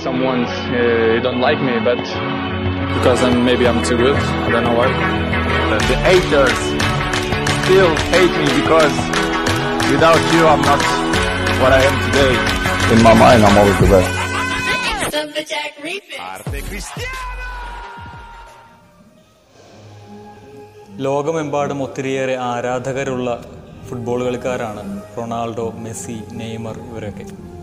someone uh, don't like me, but because I'm maybe I'm too good. I don't know why. But the haters still hate me because without you I'm not what I am today. In my mind, I'm always the best. Of the Jack Remix. ലോകമെമ്പാടും ഒത്തിരിയേറെ ആരാധകരുള്ള football കളിക്കാരാണ് Ronaldo Messi Neymar ഇവരൊക്കെ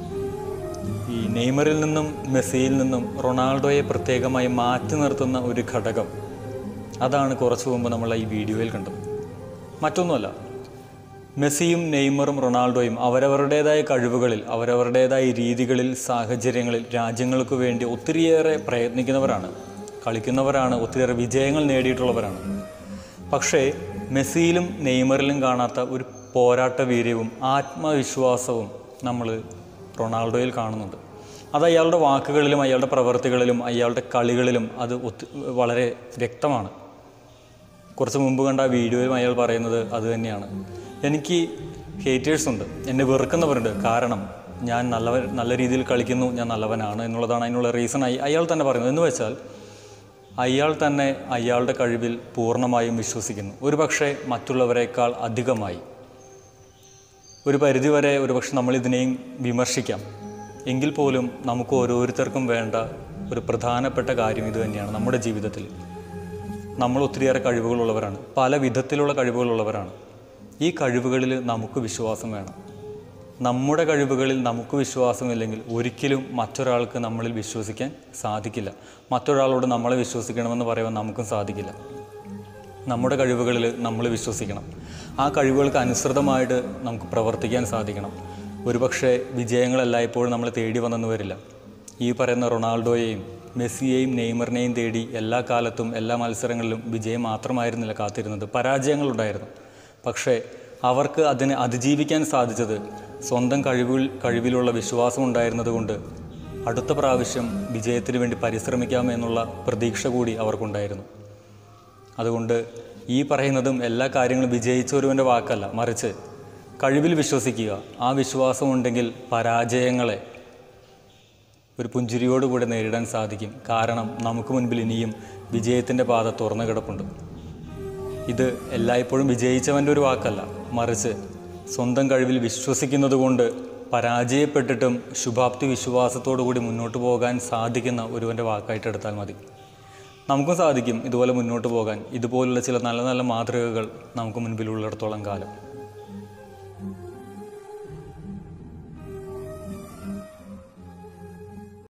ഈ നെയ്മറിൽ നിന്നും മെസ്സിയിൽ നിന്നും റൊണാൾഡോയെ പ്രത്യേകമായി മാറ്റി നിർത്തുന്ന ഒരു ഘടകം അതാണ് കുറച്ചു മുമ്പ് നമ്മൾ ഈ വീഡിയോയിൽ കണ്ടത് മറ്റൊന്നുമല്ല മെസ്സിയും നെയ്മറും റൊണാൾഡോയും അവരവരുടേതായ കഴിവുകളിൽ അവരവരുടേതായ രീതികളിൽ സാഹചര്യങ്ങളിൽ രാജ്യങ്ങൾക്ക് വേണ്ടി ഒത്തിരിയേറെ പ്രയത്നിക്കുന്നവരാണ് കളിക്കുന്നവരാണ് ഒത്തിരിയേറെ വിജയങ്ങൾ നേടിയിട്ടുള്ളവരാണ് പക്ഷേ മെസ്സിയിലും നെയ്മറിലും കാണാത്ത ഒരു പോരാട്ട വീര്യവും ആത്മവിശ്വാസവും നമ്മൾ റൊണാൾഡോയിൽ കാണുന്നുണ്ട് അത് അയാളുടെ വാക്കുകളിലും അയാളുടെ പ്രവർത്തികളിലും അയാളുടെ കളികളിലും അത് ഒത്തി വളരെ വ്യക്തമാണ് കുറച്ച് മുമ്പ് കണ്ട ആ വീഡിയോയിലും അയാൾ പറയുന്നത് അത് തന്നെയാണ് എനിക്ക് ഹേറ്റേഴ്സ് ഉണ്ട് എന്നെ വെറുക്കുന്നവരുണ്ട് കാരണം ഞാൻ നല്ലവൻ നല്ല രീതിയിൽ കളിക്കുന്നു ഞാൻ നല്ലവനാണ് എന്നുള്ളതാണ് അതിനുള്ള റീസൺ അയാൾ തന്നെ പറയുന്നത് എന്ന് വെച്ചാൽ അയാൾ തന്നെ അയാളുടെ കഴിവിൽ പൂർണ്ണമായും വിശ്വസിക്കുന്നു ഒരുപക്ഷെ മറ്റുള്ളവരെക്കാൾ അധികമായി ഒരു പരിധിവരെ ഒരുപക്ഷെ നമ്മൾ ഇതിനെയും വിമർശിക്കാം എങ്കിൽ പോലും നമുക്ക് ഓരോരുത്തർക്കും വേണ്ട ഒരു പ്രധാനപ്പെട്ട കാര്യം ഇത് തന്നെയാണ് നമ്മുടെ ജീവിതത്തിൽ നമ്മൾ ഒത്തിരിയേറെ കഴിവുകളുള്ളവരാണ് പല വിധത്തിലുള്ള കഴിവുകളുള്ളവരാണ് ഈ കഴിവുകളിൽ നമുക്ക് വിശ്വാസം വേണം നമ്മുടെ കഴിവുകളിൽ നമുക്ക് വിശ്വാസമില്ലെങ്കിൽ ഒരിക്കലും മറ്റൊരാൾക്ക് നമ്മളിൽ വിശ്വസിക്കാൻ സാധിക്കില്ല മറ്റൊരാളോട് നമ്മളെ വിശ്വസിക്കണമെന്ന് പറയുവാൻ നമുക്കും സാധിക്കില്ല നമ്മുടെ കഴിവുകളിൽ നമ്മൾ വിശ്വസിക്കണം ആ കഴിവുകൾക്ക് അനുസൃതമായിട്ട് നമുക്ക് പ്രവർത്തിക്കാൻ സാധിക്കണം ഒരുപക്ഷെ വിജയങ്ങൾ എല്ലായ്പ്പോഴും നമ്മൾ തേടി വന്നെന്ന് വരില്ല ഈ പറയുന്ന റൊണാൾഡോയെയും മെസ്സിയെയും നെയ്മറിനെയും തേടി എല്ലാ കാലത്തും എല്ലാ മത്സരങ്ങളിലും വിജയം മാത്രമായിരുന്നില്ല കാത്തിരുന്നത് പരാജയങ്ങളുണ്ടായിരുന്നു പക്ഷേ അവർക്ക് അതിനെ അതിജീവിക്കാൻ സാധിച്ചത് സ്വന്തം കഴിവിൽ കഴിവിലുള്ള വിശ്വാസം ഉണ്ടായിരുന്നത് കൊണ്ട് അടുത്ത പ്രാവശ്യം വിജയത്തിന് വേണ്ടി പരിശ്രമിക്കാമെന്നുള്ള പ്രതീക്ഷ കൂടി അവർക്കുണ്ടായിരുന്നു അതുകൊണ്ട് ഈ പറയുന്നതും എല്ലാ കാര്യങ്ങളും വിജയിച്ച ഒരുവൻ്റെ വാക്കല്ല മറിച്ച് കഴിവിൽ വിശ്വസിക്കുക ആ വിശ്വാസം ഉണ്ടെങ്കിൽ പരാജയങ്ങളെ ഒരു പുഞ്ചിരിയോടുകൂടെ നേരിടാൻ സാധിക്കും കാരണം നമുക്ക് മുൻപിൽ ഇനിയും വിജയത്തിൻ്റെ പാത തുറന്നു കിടപ്പുണ്ട് ഇത് എല്ലായ്പ്പോഴും വിജയിച്ചവൻ്റെ ഒരു വാക്കല്ല മറിച്ച് സ്വന്തം കഴിവിൽ വിശ്വസിക്കുന്നത് കൊണ്ട് പരാജയപ്പെട്ടിട്ടും ശുഭാപ്തി വിശ്വാസത്തോടു കൂടി മുന്നോട്ട് പോകാൻ സാധിക്കുന്ന ഒരുവൻ്റെ വാക്കായിട്ട് എടുത്താൽ മതി നമുക്കും സാധിക്കും ഇതുപോലെ മുന്നോട്ട് പോകാൻ ഇതുപോലുള്ള ചില നല്ല നല്ല മാതൃകകൾ നമുക്ക് മുൻപിലുള്ളിടത്തോളം കാലം